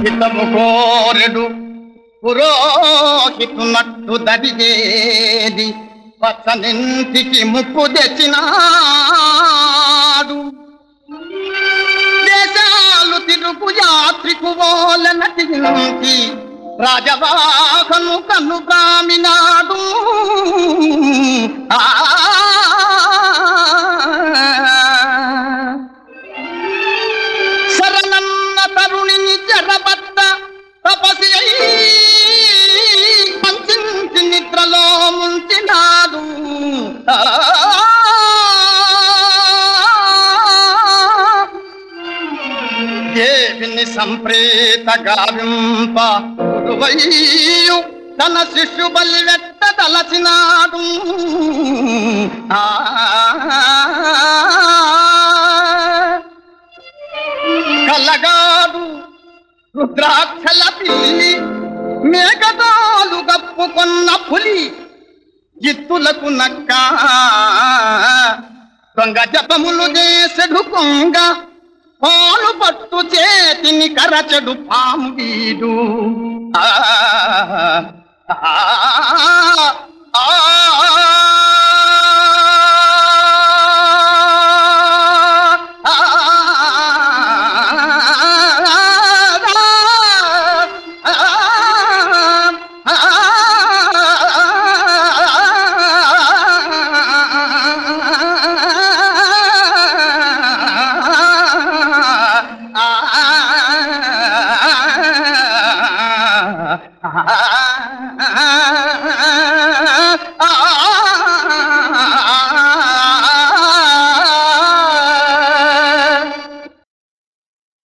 హితము కోరెడు పురోహితున్నట్టు దరిగేది పచ్చనింటికి ముప్పు తెచ్చినాడు దేశాలు తిరుగు యాత్రికు ఓల నటించి రాజవాహను కన్ను బ్రామినాడు ఆ శరణన్న తరుణిని జరబట్ట తపసి అయి పంచించి నిద్రలో ముంచినాడు ఆ దేవిని సంప్రేత గావింప గురువయ్యు తన శిశు బలి వెట్ట తలచినాడు ఆ కలగాడు రుద్రాక్షల పిల్లి మేఘదాలు గప్పుకొన్న పులి జిత్తులకు నక్క దొంగ జపములు చేసెడు కొంగ పాలు పట్టు చేతిని కరచడు పాము వీడు ఆ, ఆ,